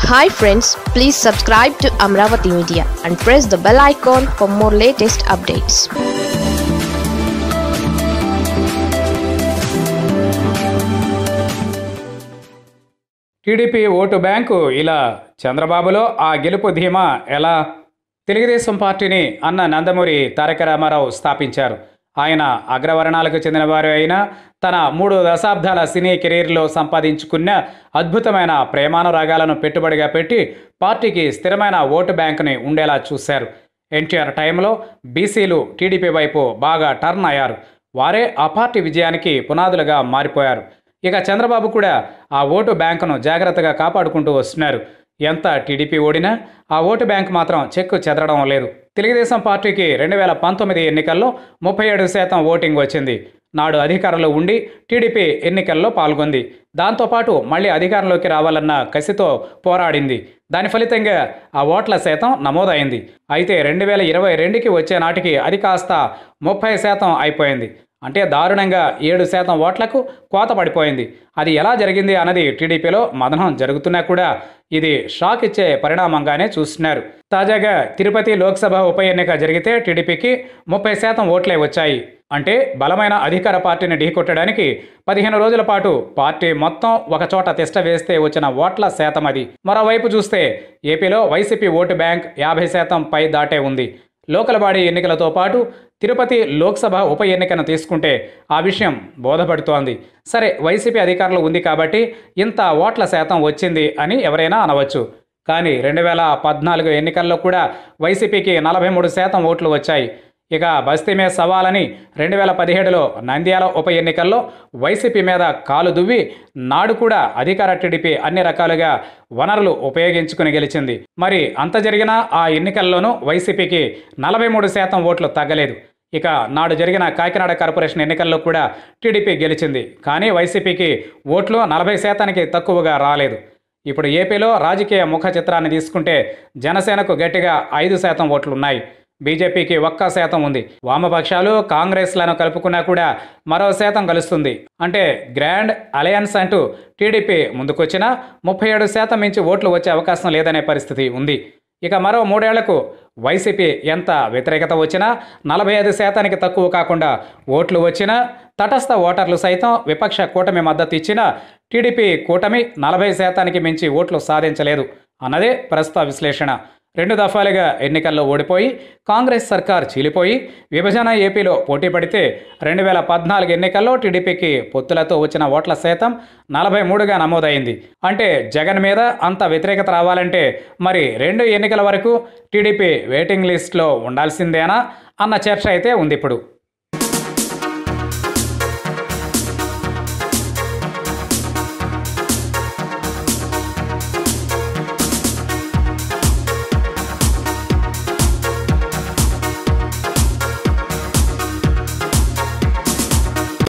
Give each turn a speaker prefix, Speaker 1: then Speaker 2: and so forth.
Speaker 1: hi friends please subscribe to Amaravati media and press the bell icon for more latest updates
Speaker 2: TDP vote bank ఇలా చంద్రబాబులో ఆ గెలుపు ధీమా ఎలా తెలుగుదేశం పార్టీని అన్న నందమూరి తారక రామారావు స్థాపించారు ఆయన అగ్రవర్ణాలకు చెందినవారు అయినా తన మూడు దశాబ్దాల సినీ కెరీర్లో సంపాదించుకున్న అద్భుతమైన ప్రేమానురాగాలను పెట్టుబడిగా పెట్టి పార్టీకి స్థిరమైన ఓటు బ్యాంకుని ఉండేలా చూశారు ఎన్టీఆర్ టైంలో బీసీలు టీడీపీ వైపు బాగా టర్న్ అయ్యారు వారే ఆ పార్టీ విజయానికి పునాదులుగా మారిపోయారు ఇక చంద్రబాబు కూడా ఆ ఓటు బ్యాంకును జాగ్రత్తగా కాపాడుకుంటూ వస్తున్నారు ఎంత టీడీపీ ఓడినా ఆ ఓటు బ్యాంక్ మాత్రం చెక్కు చెదరడం లేదు తెలుగుదేశం పార్టీకి రెండు వేల పంతొమ్మిది ఎన్నికల్లో ముప్పై ఏడు శాతం ఓటింగ్ వచ్చింది నాడు అధికారంలో ఉండి టీడీపీ ఎన్నికల్లో పాల్గొంది దాంతోపాటు మళ్ళీ అధికారంలోకి రావాలన్న కసితో పోరాడింది దాని ఫలితంగా ఆ ఓట్ల శాతం నమోదైంది అయితే రెండు వేల ఇరవై రెండుకి వచ్చే నాటికి అది కాస్త ముప్పై శాతం అయిపోయింది అంటే దారుణంగా ఏడు శాతం ఓట్లకు కోత పడిపోయింది అది ఎలా జరిగింది అన్నది టీడీపీలో మదనం జరుగుతున్నా కూడా ఇది షాక్ ఇచ్చే పరిణామంగానే చూస్తున్నారు తాజాగా తిరుపతి లోక్సభ ఉప ఎన్నిక జరిగితే టీడీపీకి ముప్పై శాతం ఓట్లే వచ్చాయి అంటే బలమైన అధికార పార్టీని ఢీకొట్టడానికి పదిహేను రోజుల పాటు పార్టీ మొత్తం ఒకచోట తిష్ట వేస్తే వచ్చిన ఓట్ల శాతం అది మరోవైపు చూస్తే ఏపీలో వైసీపీ ఓటు బ్యాంక్ యాభై శాతం పై దాటే ఉంది లోకల్ బాడీ ఎన్నికలతో పాటు తిరుపతి లోక్సభ ఉప ఎన్నికను తీసుకుంటే ఆ విషయం బోధపడుతోంది సరే వైసీపీ అధికారంలో ఉంది కాబట్టి ఇంత ఓట్ల శాతం వచ్చింది అని ఎవరైనా అనవచ్చు కానీ రెండు వేల పద్నాలుగు ఎన్నికల్లో కూడా వైసీపీకి నలభై మూడు శాతం ఓట్లు వచ్చాయి ఇక బస్తీమే సవాలని రెండు వేల పదిహేడులో నంద్యాల ఉప ఎన్నికల్లో వైసీపీ మీద కాలు దువ్వి నాడు కూడా అధికార టీడీపీ అన్ని రకాలుగా వనరులు ఉపయోగించుకుని గెలిచింది మరి అంత జరిగినా ఆ ఎన్నికల్లోనూ వైసీపీకి నలభై మూడు శాతం ఓట్లు తగ్గలేదు ఇక నాడు జరిగిన కాకినాడ కార్పొరేషన్ ఎన్నికల్లో కూడా టీడీపీ గెలిచింది కానీ వైసీపీకి ఓట్లు నలభై శాతానికి తక్కువగా రాలేదు ఇప్పుడు ఏపీలో రాజకీయ ముఖ చిత్రాన్ని తీసుకుంటే జనసేనకు గట్టిగా ఐదు శాతం ఓట్లున్నాయి బీజేపీకి ఒక్క శాతం ఉంది వామపక్షాలు కాంగ్రెస్లను కలుపుకున్నా కూడా మరో శాతం కలుస్తుంది అంటే గ్రాండ్ అలయన్స్ అంటూ టీడీపీ ముందుకొచ్చినా ముప్పై ఏడు శాతం మించి ఓట్లు వచ్చే అవకాశం లేదనే పరిస్థితి ఉంది ఇక మరో మూడేళ్లకు వైసీపీ ఎంత వ్యతిరేకత వచ్చినా నలభై ఐదు శాతానికి తక్కువ కాకుండా ఓట్లు వచ్చినా తటస్థ ఓటర్లు సైతం విపక్ష కూటమి మద్దతు ఇచ్చినా టీడీపీ కూటమి నలభై శాతానికి మించి ఓట్లు సాధించలేదు అన్నదే ప్రస్తుత విశ్లేషణ రెండు దఫాలుగా ఎన్నికల్లో ఓడిపోయి కాంగ్రెస్ సర్కార్ చీలిపోయి విభజన ఏపీలో పోటీ పడితే రెండు వేల పద్నాలుగు ఎన్నికల్లో టీడీపీకి పొత్తులతో వచ్చిన ఓట్ల శాతం నలభై మూడుగా నమోదైంది అంటే జగన్ మీద అంత వ్యతిరేకత రావాలంటే మరి రెండు ఎన్నికల వరకు టీడీపీ వెయిటింగ్ లిస్ట్లో ఉండాల్సిందేనా అన్న చర్చ అయితే ఉంది ఇప్పుడు